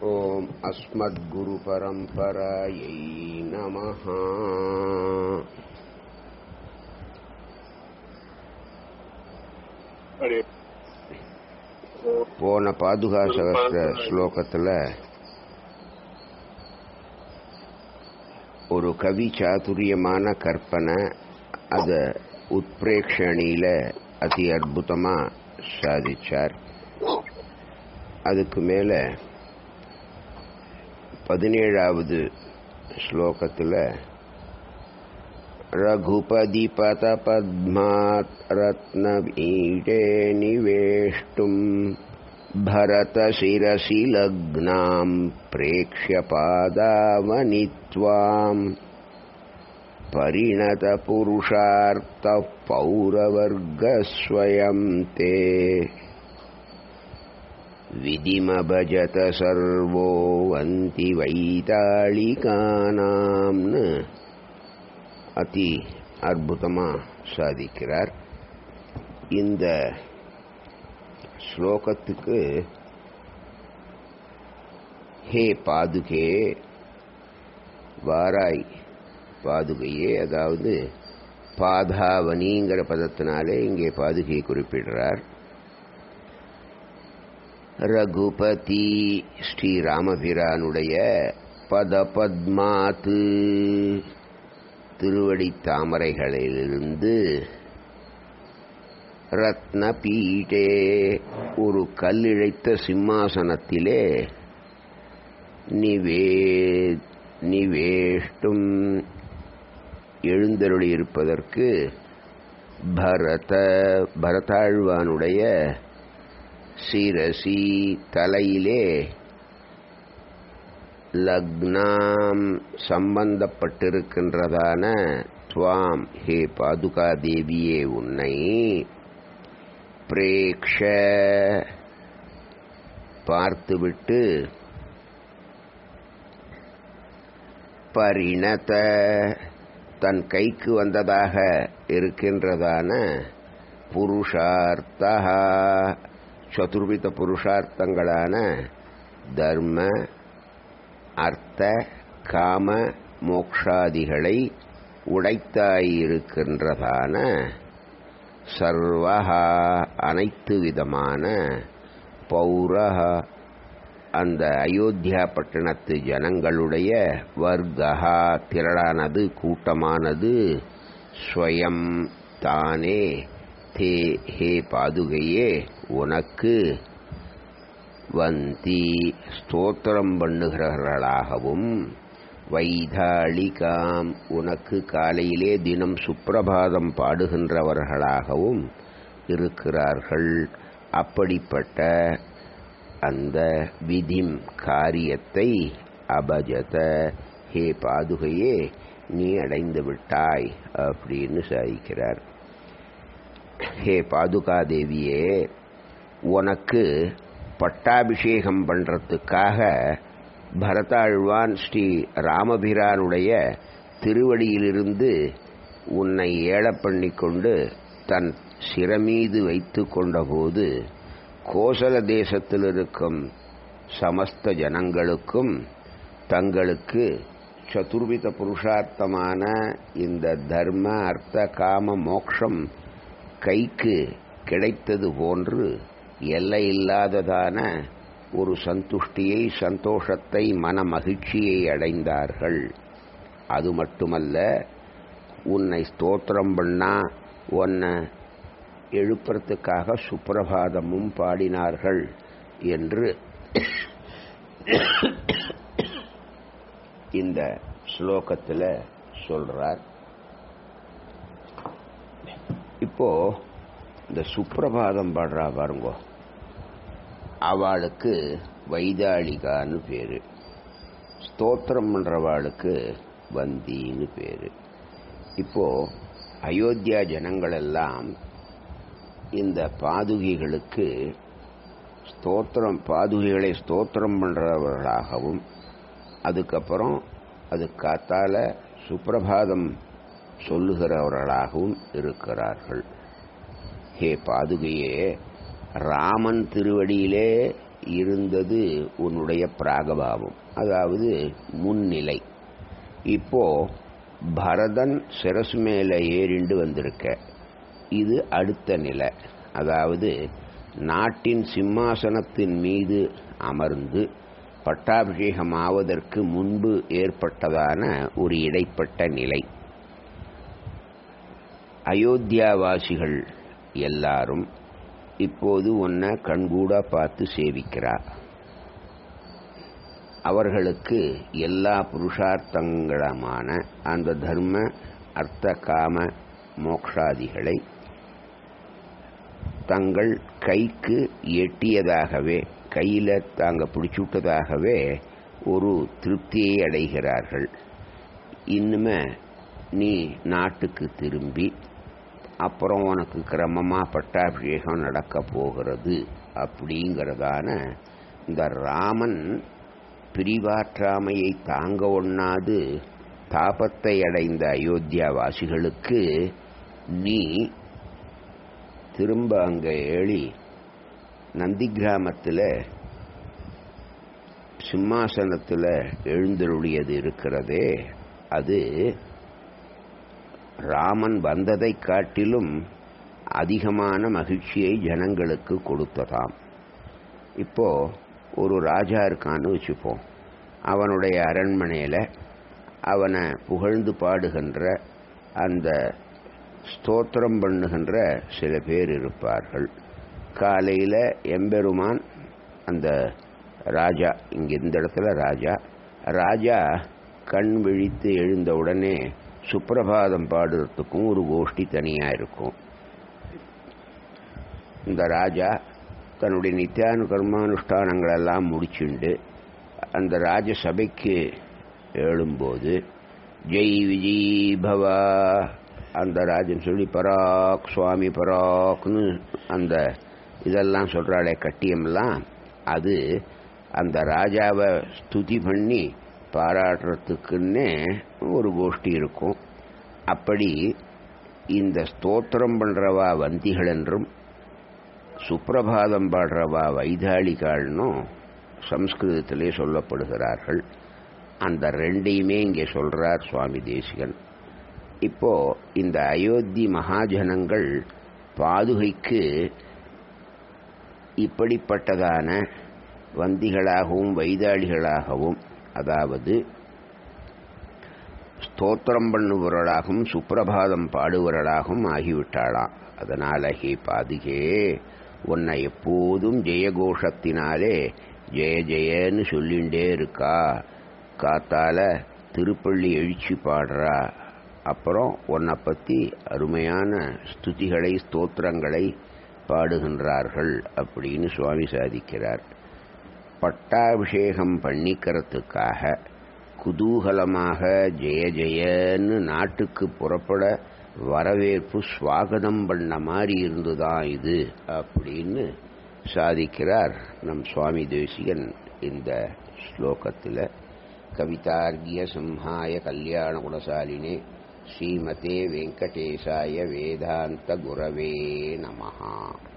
ॐ अस्मद्गुरुपरम्परायै नमः அடே போன பாதுகா சகஸ்ர ஸ்லோகத்தில் ஒரு கவி சாதுரியமான கற்பனை அதை உத்பிரேக்ஷணியில் அதி அற்புதமாக சாதிச்சார் அதுக்கு மேலே பதினேழாவது ஸ்லோகத்தில் रघुपदिपतपद्मात् रत्नवीटे निवेष्टुम् भरतशिरसि लग्नाम् प्रेक्ष्य पादावनि त्वाम् परिणतपुरुषार्थः पौरवर्गस्वयम् ते विधिमभजत सर्वो वन्ति वैताళिकानाम्னு அதி அற்புதமாக சாதிக்கிறார் இந்த ஸ்லோகத்துக்கு ஹே பாதுகே வாராய் பாதுகையே அதாவது பாதாவனிங்கிற பதத்தினாலே இங்கே பாதுகையை குறிப்பிடுறார் ரகுபதி ஸ்ரீராமபிரானுடைய பதபத்மாத்து திருவடி தாமரைகளிலிருந்து ரத்ன பீட்டே ஒரு கல்லிழைத்த சிம்மாசனத்திலே நிவே நிவேஷ்டும் எழுந்தருளியிருப்பதற்கு பரத பரதாழ்வானுடைய சிரசி தலையிலே லக்னாம் சம்பந்தப்பட்டிருக்கின்றதான துவாம் ஹே பாதுகா தேவியே உன்னை பிரேக்ஷ பார்த்துவிட்டு பரிணத தன் கைக்கு வந்ததாக இருக்கின்றதான புருஷார்த்தா சதுர்வித புருஷார்த்தங்களான தர்ம அர்த்த காம மோக்ஷாதிகளை உடைத்தாயிருக்கின்றதான சர்வஹா அனைத்து விதமான பௌரஹா அந்த அயோத்தியா பட்டணத்து ஜனங்களுடைய வர்க்கா திரளானது கூட்டமானது ஸ்வயம் தானே தே ஹே பாதுகையே உனக்கு வந்தி ஸ்தோத்திரம் பண்ணுகிறவர்களாகவும் வைதாளிகாம் உனக்கு காலையிலே தினம் சுப்பிரபாதம் பாடுகின்றவர்களாகவும் இருக்கிறார்கள் அப்படிப்பட்ட அந்த விதிம் காரியத்தை அபஜத ஹே பாதுகையே நீ அடைந்து விட்டாய் அப்படின்னு சாதிக்கிறார் ஹே பாதுகா தேவியே உனக்கு பட்டாபிஷேகம் பண்ணுறதுக்காக பரதாழ்வான் ஸ்ரீ ராமபிரானுடைய திருவடியிலிருந்து உன்னை ஏழ பண்ணி கொண்டு தன் சிரமீது வைத்து கொண்டபோது கோசல தேசத்தில் இருக்கும் சமஸ்த ஜனங்களுக்கும் தங்களுக்கு சதுர்வித புருஷார்த்தமான இந்த தர்ம அர்த்த காம மோக்ஷம் கைக்கு கிடைத்தது போன்று எல்லை இல்லாததான ஒரு சந்துஷ்டியை சந்தோஷத்தை மன மகிழ்ச்சியை அடைந்தார்கள் அது மட்டுமல்ல உன்னை ஸ்தோத்திரம் பண்ணா உன்னை எழுப்புறதுக்காக சுப்பிரபாதமும் பாடினார்கள் என்று இந்த ஸ்லோகத்தில் சொல்றார் இப்போ இந்த சுப்பிரபாதம் பாடுறா பாருங்கோ அவளுக்கு வைதாளிகான்னு பேரு ஸ்தோத்திரம் பண்றவாளுக்கு வந்தின்னு பேரு இப்போ அயோத்தியா ஜனங்கள் எல்லாம் இந்த பாதுகைகளுக்கு ஸ்தோத்திரம் பாதுகைகளை ஸ்தோத்திரம் பண்றவர்களாகவும் அதுக்கப்புறம் அது காத்தால சுப்பிரபாதம் சொல்லுகிறவர்களாகவும் இருக்கிறார்கள் ஹே பாதுகையே ராமன் திருவடியிலே இருந்தது உன்னுடைய பிராகபாவம் அதாவது முன்னிலை இப்போ பரதன் சிரசு மேல ஏறிண்டு வந்திருக்க இது அடுத்த நிலை அதாவது நாட்டின் சிம்மாசனத்தின் மீது அமர்ந்து பட்டாபிஷேகம் ஆவதற்கு முன்பு ஏற்பட்டதான ஒரு இடைப்பட்ட நிலை அயோத்தியாவாசிகள் எல்லாரும் இப்போது உன்னை கண்கூடா பார்த்து சேவிக்கிறா அவர்களுக்கு எல்லா புருஷார்த்தங்களுமான அந்த தர்ம அர்த்த காம மோக்ஷாதிகளை தங்கள் கைக்கு எட்டியதாகவே கையில் தாங்க பிடிச்சுட்டதாகவே ஒரு திருப்தியை அடைகிறார்கள் இன்னுமே நீ நாட்டுக்கு திரும்பி அப்புறம் உனக்கு கிரமமாக பட்டாபிஷேகம் நடக்க போகிறது அப்படிங்கிறதான இந்த ராமன் பிரிவாற்றாமையை தாங்க ஒண்ணாது தாபத்தை அடைந்த அயோத்தியாவாசிகளுக்கு நீ திரும்ப அங்க ஏழி நந்தி கிராமத்தில் சிம்மாசனத்தில் எழுந்தருளியது இருக்கிறதே அது ராமன் வந்ததை காட்டிலும் அதிகமான மகிழ்ச்சியை ஜனங்களுக்கு கொடுத்ததாம் இப்போ ஒரு ராஜா இருக்கான்னு வச்சுப்போம் அவனுடைய அரண்மனையில் அவனை புகழ்ந்து பாடுகின்ற அந்த ஸ்தோத்திரம் பண்ணுகின்ற சில பேர் இருப்பார்கள் காலையில் எம்பெருமான் அந்த ராஜா இங்கே இந்த இடத்துல ராஜா ராஜா கண் விழித்து எழுந்த உடனே சுப்பிரபாதம் பாடுறதுக்கும் ஒரு கோஷ்டி தனியாக இருக்கும் இந்த ராஜா தன்னுடைய நித்தியானு கர்மானுஷ்டானங்களெல்லாம் முடிச்சுண்டு அந்த ராஜசபைக்கு எழும்போது ஜெய் விஜய் பவா அந்த ராஜன் சொல்லி பராக் சுவாமி பராக்னு அந்த இதெல்லாம் சொல்கிறாளே கட்டியம்லாம் அது அந்த ராஜாவை ஸ்துதி பண்ணி பாராட்டுறதுக்குன்னே ஒரு கோஷ்டி இருக்கும் அப்படி இந்த ஸ்தோத்திரம் பண்ணுறவா வந்திகள் என்றும் சுப்பிரபாதம் பாடுறவா வைதாளிகாள்னும் சம்ஸ்கிருதத்திலே சொல்லப்படுகிறார்கள் அந்த ரெண்டையுமே இங்கே சொல்றார் சுவாமி தேசிகன் இப்போ இந்த அயோத்தி மகாஜனங்கள் பாதுகைக்கு இப்படிப்பட்டதான வந்திகளாகவும் வைதாளிகளாகவும் அதாவது ஸ்தோத்திரம் பண்ணுபவர்களாகவும் சுப்பிரபாதம் பாடுபவர்களாகவும் ஆகிவிட்டாளாம் அதனால ஹே பாதுகே உன்னை எப்போதும் ஜெயகோஷத்தினாலே ஜெய ஜெயன்னு சொல்லிண்டே இருக்கா காத்தால திருப்பள்ளி எழுச்சி பாடுறா அப்புறம் உன்னை பற்றி அருமையான ஸ்துதிகளை ஸ்தோத்திரங்களை பாடுகின்றார்கள் அப்படின்னு சுவாமி சாதிக்கிறார் பட்டாபிஷேகம் பண்ணிக்கிறதுக்காக குதூகலமாக ஜெய ஜெயன்னு நாட்டுக்கு புறப்பட வரவேற்பு ஸ்வாகதம் பண்ண மாதிரி இருந்துதான் இது அப்படின்னு சாதிக்கிறார் நம் சுவாமி தேசிகன் இந்த ஸ்லோகத்தில் கவிதார்கிய சிம்ஹாய கல்யாண குணசாலினே ஸ்ரீமதே வெங்கடேசாய வேதாந்த குரவே நமஹா